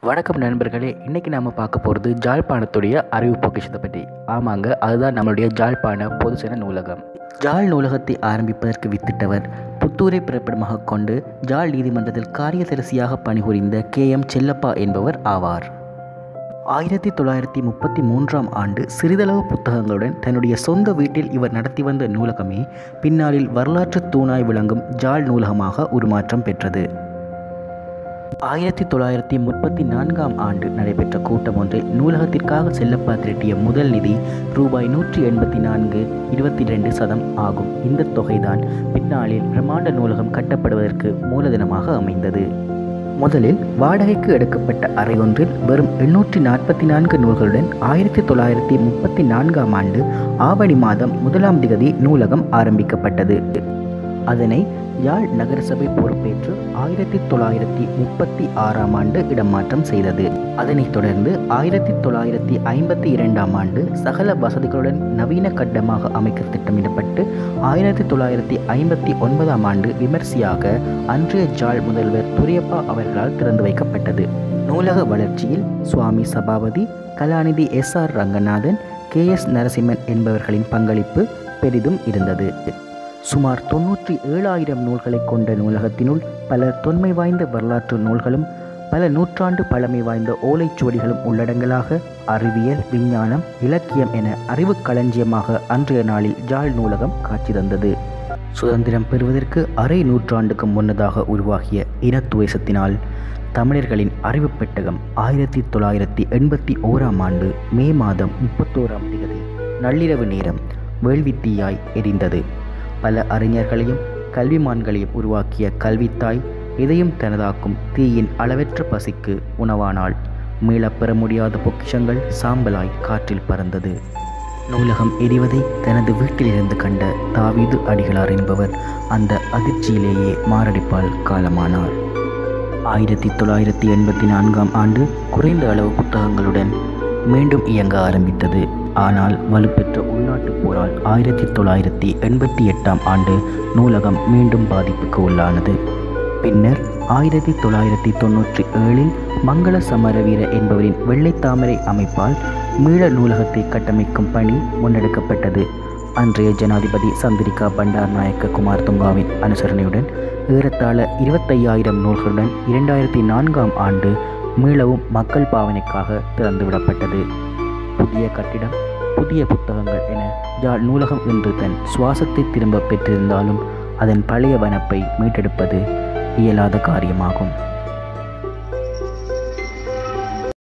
வணக்கம் நண்பர்களே இன்றைக்கி நாம் பார்க்க போகிறது ஜாழ்ப்பாணத்துடைய அறிவு பொக்கிஷத்தை பற்றி ஆமாங்க அதுதான் நம்மளுடைய ஜாழ்ப்பாண பொதுசன நூலகம் ஜாழ் நூலகத்தை ஆரம்பிப்பதற்கு வித்திட்டவர் புத்தூரை பிறப்பிடமாக கொண்டு ஜாழ் நீதிமன்றத்தில் காரியதரிசியாக பணிபுரிந்த கே எம் செல்லப்பா என்பவர் ஆவார் ஆயிரத்தி தொள்ளாயிரத்தி முப்பத்தி மூன்றாம் ஆண்டு சிறிதளவு புத்தகங்களுடன் தன்னுடைய சொந்த வீட்டில் இவர் நடத்தி வந்த நூலகமே பின்னாளில் வரலாற்று தூணாய் விளங்கும் ஜாழ் நூலகமாக உருமாற்றம் பெற்றது ஆயிரத்தி தொள்ளாயிரத்தி முப்பத்தி நான்காம் ஆண்டு நடைபெற்ற கூட்டம் ஒன்றில் நூலகத்திற்காக செல்லப்பா திரட்டிய முதல் நிதி ரூபாய் நூற்றி எண்பத்தி நான்கு இருபத்தி ரெண்டு சதம் ஆகும் இந்த தொகைதான் பின்னாளில் பிரம்மாண்ட நூலகம் கட்டப்படுவதற்கு மூலதனமாக அமைந்தது முதலில் வாடகைக்கு எடுக்கப்பட்ட அறை ஒன்றில் வெறும் எண்ணூற்றி நாற்பத்தி நான்கு நூல்களுடன் ஆயிரத்தி தொள்ளாயிரத்தி முப்பத்தி நான்காம் ஆண்டு ஆவணி மாதம் முதலாம் திகதி நூலகம் ஆரம்பிக்கப்பட்டது அதனை யாழ் நகரசபை பொறுப்பேற்று ஆயிரத்தி தொள்ளாயிரத்தி முப்பத்தி ஆறாம் ஆண்டு இடமாற்றம் செய்தது அதனைத் தொடர்ந்து ஆயிரத்தி தொள்ளாயிரத்தி ஐம்பத்தி இரண்டாம் ஆண்டு சகல வசதிகளுடன் நவீன கட்டமாக அமைக்க திட்டமிடப்பட்டு ஆயிரத்தி தொள்ளாயிரத்தி ஐம்பத்தி ஒன்பதாம் ஆண்டு விமர்சையாக அன்றைய ஜாழ் முதல்வர் துரியப்பா அவர்களால் திறந்து வைக்கப்பட்டது நூலக வளர்ச்சியில் Swami Sabapathi Kalanidhi S R Ranganathan K S Narasimhan என்பவர்களின் பங்களிப்பு பெரிதும் இருந்தது சுமார் தொன்னூற்றி ஏழாயிரம் நூல்களை கொண்ட நூலகத்தினுள் பல தொன்மை வாய்ந்த வரலாற்று நூல்களும் பல நூற்றாண்டு பழமை வாய்ந்த ஓலைச்சுவடிகளும் உள்ளடங்கலாக அறிவியல் விஞ்ஞானம் இலக்கியம் என அறிவு களஞ்சியமாக அன்றைய நாளில் ஜாழ் நூலகம் காட்சி தந்தது சுதந்திரம் பெறுவதற்கு அரை நூற்றாண்டுக்கு முன்னதாக உருவாகிய இனத்துவேசத்தினால் தமிழர்களின் அறிவு பெட்டகம் ஆயிரத்தி தொள்ளாயிரத்தி எண்பத்தி ஓராம் ஆண்டு மே மாதம் முப்பத்தோராம் தேதி நள்ளிரவு நேரம் வேள்வித்தீயாய் எரிந்தது பல அறிஞர்களையும் கல்விமான்களையும் உருவாக்கிய கல்வித்தாய் இதையும் தனதாக்கும் தீயின் அளவற்ற பசிக்கு உணவானாள் மீளப் பெற முடியாத பொக்கிஷங்கள் சாம்பலாய் காற்றில் பறந்தது நூலகம் எரிவதை தனது வீட்டிலிருந்து கண்ட தாவீது அடிகளார் என்பவர் அந்த அதிர்ச்சியிலேயே மாரடைப்பால் காலமானார் ஆயிரத்தி தொள்ளாயிரத்தி எண்பத்தி நான்காம் ஆண்டு குறைந்த அளவு புத்தகங்களுடன் மீண்டும் இயங்க ஆரம்பித்தது ஆனால் வலுப்பெற்ற உள்நாட்டுப் போரால் ஆயிரத்தி தொள்ளாயிரத்தி எண்பத்தி எட்டாம் ஆண்டு நூலகம் மீண்டும் பாதிப்புக்கு உள்ளானது பின்னர் ஆயிரத்தி தொள்ளாயிரத்தி தொன்னூற்றி ஏழில் மங்கள சமரவீர என்பவரின் வெள்ளைத்தாமரை அமைப்பால் மீள நூலகத்தை கட்டமைக்கும் பணி முன்னெடுக்கப்பட்டது அன்றைய ஜனாதிபதி சந்திரிகா பண்டார் நாயக்க குமார் துங்காவின் அனுசரணையுடன் ஏறத்தாழ இருபத்தையாயிரம் நூல்களுடன் இரண்டாயிரத்தி நான்காம் ஆண்டு மீளவும் மக்கள் பாவனைக்காக திறந்துவிடப்பட்டது புதிய கட்டிடம் புதிய புத்தகங்கள் என ஜாழ் நூலகம் என்று தன் சுவாசத்தை திரும்ப பெற்றிருந்தாலும் அதன் பழைய வனப்பை மீட்டெடுப்பது இயலாத காரியமாகும்